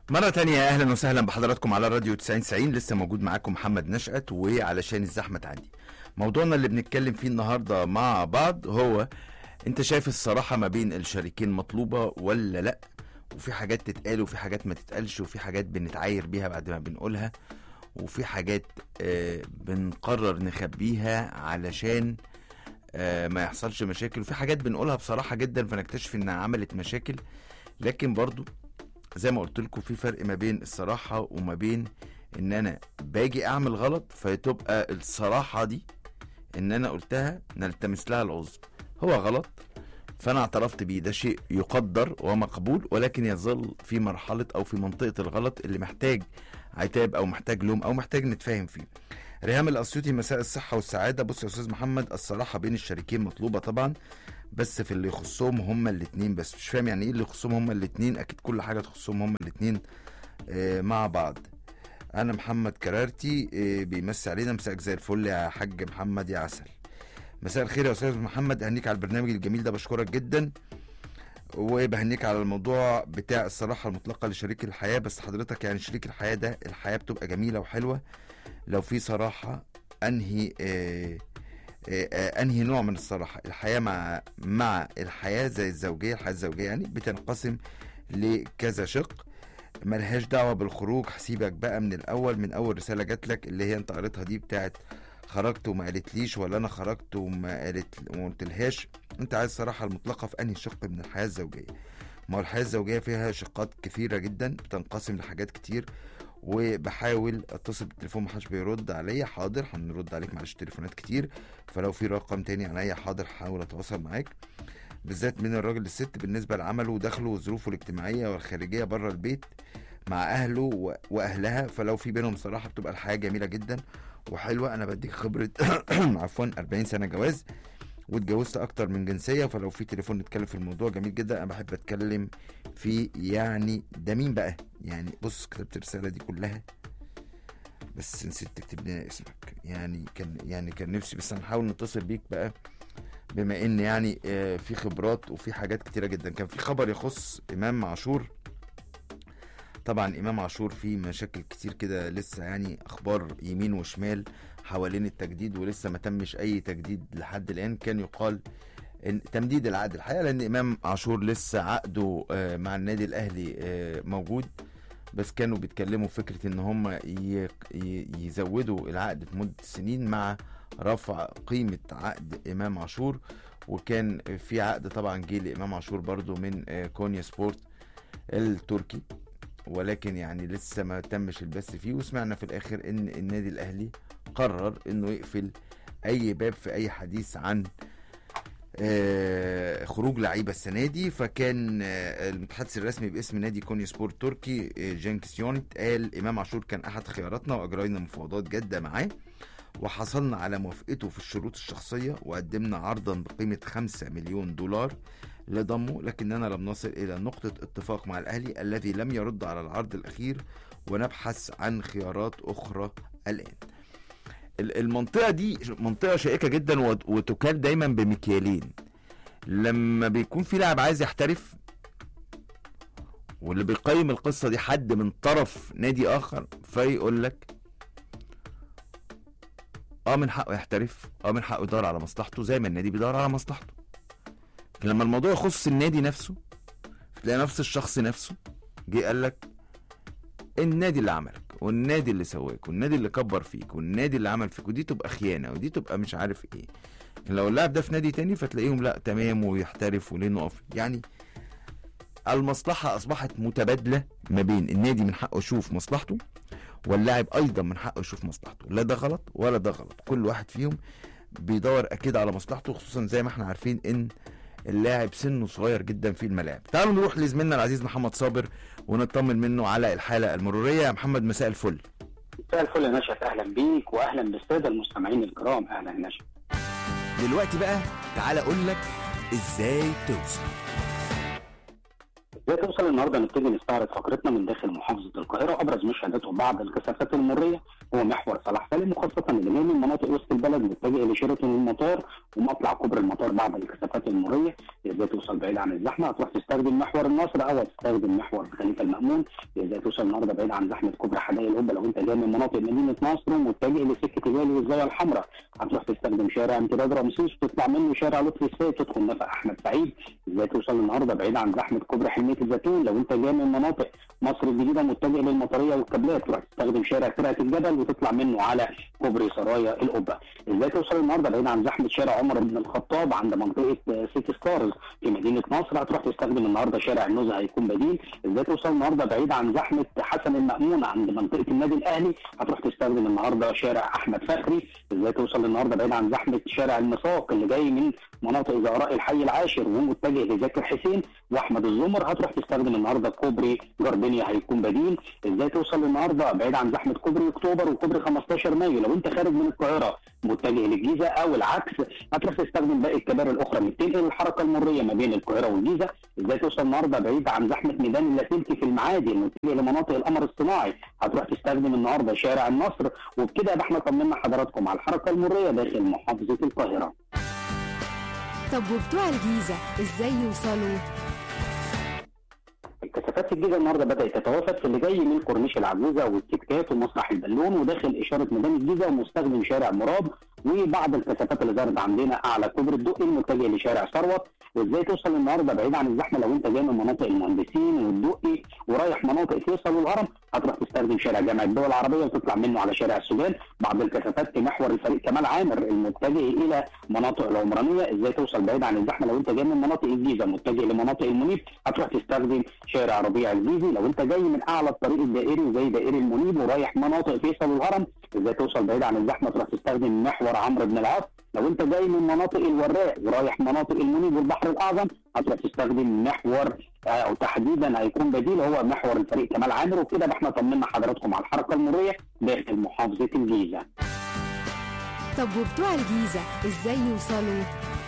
مرة تانية أهلا وسهلا بحضراتكم على راديو 9090 لسه موجود معاكم محمد نشأت وعلشان الزحمة تعدي موضوعنا اللي بنتكلم فيه النهاردة مع بعض هو أنت شايف الصراحة ما بين الشريكين مطلوبة ولا لأ وفي حاجات تتقال وفي حاجات ما تتقالش وفي حاجات بنتعاير بيها بعد ما بنقولها وفي حاجات آه بنقرر نخبيها علشان آه ما يحصلش مشاكل وفي حاجات بنقولها بصراحة جدا فنكتشف انها عملت مشاكل لكن برضو زي ما قلت لكم في فرق ما بين الصراحة وما بين ان انا باجي اعمل غلط فتبقى الصراحة دي ان انا قلتها نلتمس لها العذر هو غلط فانا اعترفت بيه ده شيء يقدر ومقبول ولكن يظل في مرحلة او في منطقة الغلط اللي محتاج عتاب او محتاج لوم او محتاج نتفاهم فيه ريهام الاسيوطي مساء الصحة والسعادة بص يا استاذ محمد الصراحة بين الشريكين مطلوبة طبعا بس في اللي يخصهم هما الاتنين بس مش فاهم يعني ايه اللي يخصهم هما الاتنين اكيد كل حاجة تخصهم هما الاتنين آه مع بعض انا محمد كرارتي آه بيمسي علينا مساءك زي الفل يا حاج محمد يا عسل مساء الخير يا استاذ محمد اهنيك على البرنامج الجميل ده بشكرك جدا وبهنيك على الموضوع بتاع الصراحة المطلقة لشريك الحياة بس حضرتك يعني شريك الحياة ده الحياة بتبقى جميلة وحلوة لو في صراحة انهي آه آه، آه، انهي نوع من الصراحه الحياه مع مع الحياه زي الزوجيه الحياه الزوجيه يعني بتنقسم لكذا شق ملهاش دعوه بالخروج هسيبك بقى من الاول من اول رساله جات لك اللي هي انت قريتها دي بتاعت خرجت وما قالتليش ولا انا خرجت وما قالت وما قلتلهاش انت عايز الصراحه المطلقه في انهي شق من الحياه الزوجيه ما هو الحياه الزوجيه فيها شقات كثيره جدا بتنقسم لحاجات كتير وبحاول اتصل بالتليفون محدش بيرد عليا حاضر هنرد عليك معلش تليفونات كتير فلو في رقم تاني عليا حاضر هحاول اتواصل معاك بالذات من الراجل للست بالنسبه لعمله ودخله وظروفه الاجتماعيه والخارجيه بره البيت مع اهله و- واهلها فلو في بينهم صراحه بتبقى الحياه جميله جدا وحلوه انا بديك خبره عفوا 40 سنه جواز واتجوزت اكتر من جنسيه فلو في تليفون نتكلم في الموضوع جميل جدا انا بحب اتكلم في يعني ده مين بقى يعني بص كتبت الرساله دي كلها بس نسيت تكتب لنا اسمك يعني كان يعني كان نفسي بس هنحاول نتصل بيك بقى بما ان يعني آه، في خبرات وفي حاجات كتيره جدا كان في خبر يخص امام عاشور طبعا امام عاشور فيه مشاكل كتير كده لسه يعني اخبار يمين وشمال حوالين التجديد ولسه ما تمش اي تجديد لحد الان كان يقال ان تمديد العقد الحقيقه لان امام عاشور لسه عقده آه، مع النادي الاهلي آه، موجود بس كانوا بيتكلموا في فكره ان هم ي- ي- يزودوا العقد في مده سنين مع رفع قيمه عقد امام عاشور وكان في عقد طبعا جه لامام عاشور برضو من آه، كونيا سبورت التركي ولكن يعني لسه ما تمش البث فيه وسمعنا في الاخر ان النادي الاهلي قرر انه يقفل اي باب في اي حديث عن آه، خروج لعيبه السنه دي فكان آه، المتحدث الرسمي باسم نادي كونيا سبورت تركي آه، جانكس يونت قال امام عاشور كان احد خياراتنا واجرينا مفاوضات جاده معاه وحصلنا على موافقته في الشروط الشخصيه وقدمنا عرضا بقيمه 5 مليون دولار لضمه لكننا لم نصل الى نقطه اتفاق مع الاهلي الذي لم يرد على العرض الاخير ونبحث عن خيارات اخرى الان ال- المنطقه دي منطقه شائكه جدا وت- وتكال دايما بمكيالين لما بيكون في لاعب عايز يحترف واللي بيقيم القصه دي حد من طرف نادي اخر فيقول لك اه من حقه يحترف اه من حقه يدور على مصلحته زي ما النادي بيدور على مصلحته لكن لما الموضوع يخص النادي نفسه تلاقي نفس الشخص نفسه جه قال لك النادي اللي عملك والنادي اللي سواك والنادي اللي كبر فيك والنادي اللي عمل فيك ودي تبقى خيانه ودي تبقى مش عارف ايه لكن لو اللاعب ده في نادي تاني فتلاقيهم لا تمام ويحترف وليه نقف يعني المصلحه اصبحت متبادله ما بين النادي من حقه يشوف مصلحته واللاعب ايضا من حقه يشوف مصلحته لا ده غلط ولا ده غلط كل واحد فيهم بيدور اكيد على مصلحته خصوصا زي ما احنا عارفين ان اللاعب سنه صغير جدا في الملاعب تعالوا نروح لزميلنا العزيز محمد صابر ونطمن منه على الحاله المروريه يا محمد مساء الفل مساء الفل يا نشأت اهلا بيك واهلا بالساده المستمعين الكرام اهلا يا نشأت دلوقتي بقى تعالى اقول لك ازاي توصل زي توصل النهارده نبتدي نستعرض فقرتنا من داخل محافظه القاهره ابرز مشاهدات وبعض الكثافات المريه هو محور صلاح سالم وخاصه اللي جاي من مناطق وسط البلد متجه لشيراتون المطار ومطلع كوبري المطار بعض الكثافات المريه ازاي توصل بعيد عن الزحمه هتروح تستخدم محور النصر او تستخدم محور الخليفه المامون ازاي توصل النهارده بعيد عن زحمه كوبري حدائق القبه لو انت جاي من مناطق مدينه نصر ومتجه لسكه الوالي والزاويه الحمراء هتروح تستخدم شارع امتداد رمسيس وتطلع منه شارع لطفي السيد تدخل نفق احمد سعيد ازاي توصل النهارده بعيد عن زحمه كوبري حلميه الزيتون لو انت جاي من مناطق مصر الجديده متجه للمطريه والكابلات تروح تستخدم شارع ترعه الجبل وتطلع منه على كوبري سرايا القبه ازاي توصل النهارده بعيد عن زحمه شارع عمر بن الخطاب عند منطقه سيتي ستارز في مدينه نصر هتروح تستخدم النهارده شارع النزهه هيكون بديل ازاي توصل النهارده بعيد عن زحمه حسن المامون عند منطقه النادي الاهلي هتروح تستخدم النهارده شارع احمد فخري ازاي توصل النهارده بعيد عن زحمه شارع المساق اللي جاي من مناطق زهراء الحي العاشر ومتجه لزاكر حسين واحمد الزمر هتروح تستخدم النهارده كوبري جاردينيا هيكون بديل ازاي توصل النهارده بعيد عن زحمه كوبري اكتوبر وكوبري 15 مايو لو انت خارج من القاهره متجه للجيزه او العكس هتروح تستخدم باقي الكباري الاخرى اللي بتنقل الحركه المريه ما بين القاهره والجيزه ازاي توصل النهارده بعيد عن زحمه ميدان اللاسلكي في المعادي المتجه لمناطق القمر الصناعي هتروح تستخدم النهارده شارع النصر وبكده يبقى احنا طمنا حضراتكم على الحركه المريه داخل محافظه القاهره طب وبتوع الجيزة ازاي يوصلوا؟ الكثافات الجديده النهارده بدات تتوافد في اللي جاي من كورنيش العجوزه والكتكات ومسرح البالون وداخل اشاره ميدان الجيزه ومستخدم شارع مراد وبعض الكثافات اللي ظهرت عندنا اعلى كوبري الدقي المتجه لشارع ثروت وازاي توصل النهارده بعيد عن الزحمه لو انت جاي من مناطق المهندسين والدقي ورايح مناطق فيصل والهرم هتروح تستخدم شارع جامعه الدول العربيه وتطلع منه على شارع السودان بعض الكثافات في محور الفريق كمال عامر المتجه الى مناطق العمرانيه ازاي توصل بعيد عن الزحمه لو انت جاي من مناطق الجيزه متجه لمناطق المنيب هتروح تستخدم شارع ربيع الجيزي لو انت جاي من اعلى الطريق الدائري زي دائري المنيب ورايح مناطق فيصل والهرم ازاي توصل بعيد عن الزحمه تروح تستخدم محور عمرو بن العاص لو انت جاي من مناطق الوراق ورايح مناطق المنيب والبحر الاعظم هتروح تستخدم محور او تحديدا هيكون بديل هو محور الفريق كمال عامر وبكده احنا طمنا حضراتكم على الحركه المريه داخل محافظه الجيزه. طب وبتوع الجيزة ازاي يوصلوا؟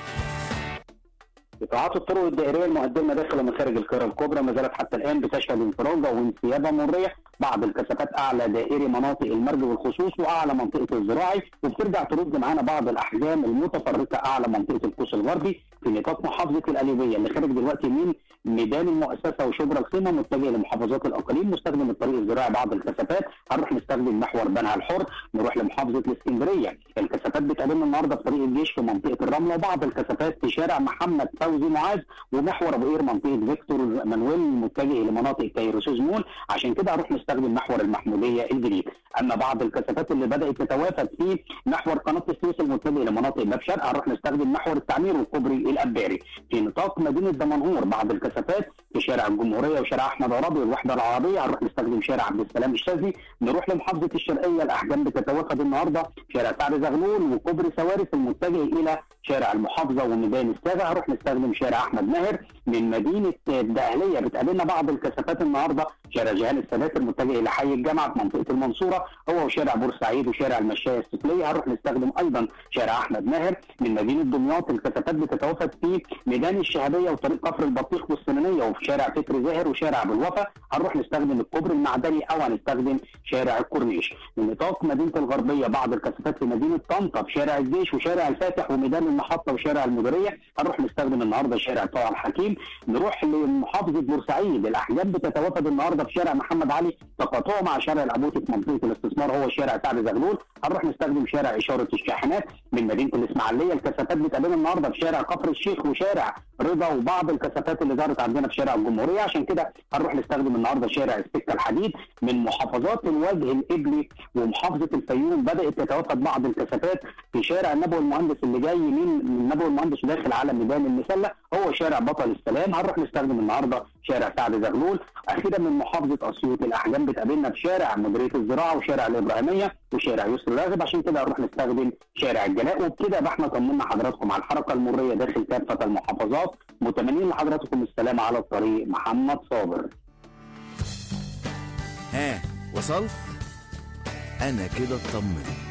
قطاعات الطرق الدائريه المقدمه داخل ومخارج القاهره الكبرى ما زالت حتى الان بتشهد انفراجه وانسيابه مريه بعض الكثافات اعلى دائري مناطق المرج والخصوص واعلى منطقه الزراعي وبترجع ترد معانا بعض الاحجام المتفرقه اعلى منطقه القوس الغربي في نطاق محافظه القليوبيه اللي خارج دلوقتي من ميدان المؤسسه وشبرا الخيمه متجه لمحافظات الاقاليم مستخدم الطريق الزراعي بعض الكثافات هنروح نستخدم محور بنها الحر نروح لمحافظه الاسكندريه الكثافات بتقابلنا النهارده في طريق الجيش في منطقه الرمله وبعض الكثافات في شارع محمد فوزي معاذ ومحور ابو قير منطقه فيكتور مانويل متجه لمناطق كايروسوس مول عشان كده هنروح نستخدم محور المحموديه الجديد اما بعض الكثافات اللي بدات تتوافد في محور قناه السويس المتجه لمناطق باب شرق هنروح نستخدم محور التعمير والكوبري الاباري في نطاق مدينه دمنهور بعض الكثافات في شارع الجمهوريه وشارع احمد عرابي والوحده العربيه هنروح نستخدم شارع عبد السلام الشاذلي نروح لمحافظه الشرقيه الاحجام بتتوافد النهارده شارع سعد زغلول وكوبري سوارس المتجه الى شارع المحافظه وميدان الساغه هنروح نستخدم شارع احمد ماهر من مدينه الدقهليه بتقابلنا بعض الكثافات النهارده شارع جهال السادات المتجه الى حي الجامعه في منطقه المنصوره هو وشارع بورسعيد وشارع المشايه السفليه هنروح نستخدم ايضا شارع احمد ماهر من مدينه دمياط الكثافات بتتوافد في ميدان الشهاديه وطريق كفر البطيخ والسنانيه وفي شارع فكري زاهر وشارع ابو الوفا هنروح نستخدم الكوبري المعدني او هنستخدم شارع الكورنيش من نطاق مدينه الغربيه بعض الكثافات في مدينه طنطا في شارع الجيش وشارع الفاتح وميدان المحطه وشارع المديريه هنروح نستخدم النهارده شارع طه الحكيم نروح لمحافظه بورسعيد الاحجام بتتوافد النهارده في شارع محمد علي تقاطعه مع شارع العبوتي في منطقه الاستثمار هو شارع سعد زغلول هنروح نستخدم شارع اشاره الشاحنات من مدينه الاسماعيليه الكثافات بتقابلنا النهارده في شارع كفر الشيخ وشارع رضا وبعض الكثافات اللي ظهرت عندنا في شارع الجمهوريه عشان كده هنروح نستخدم النهارده شارع السكه الحديد من محافظات الوجه القبلي ومحافظه الفيوم بدات تتوافد بعض الكثافات في شارع النبوي المهندس اللي جاي من النبوي المهندس وداخل على ميدان المسله هو شارع بطل السلام هنروح نستخدم النهارده شارع سعد زغلول اخيرا من محافظه اسيوط الاحجام بتقابلنا في شارع مديريه الزراعه وشارع الابراهيميه وشارع يسر راغب عشان كده هنروح نستخدم شارع الجلاء وبكده يبقى احنا طمنا حضراتكم على الحركه المريه داخل كافه المحافظات متمنين لحضراتكم السلام على الطريق محمد صابر ها وصلت انا كده اطمنت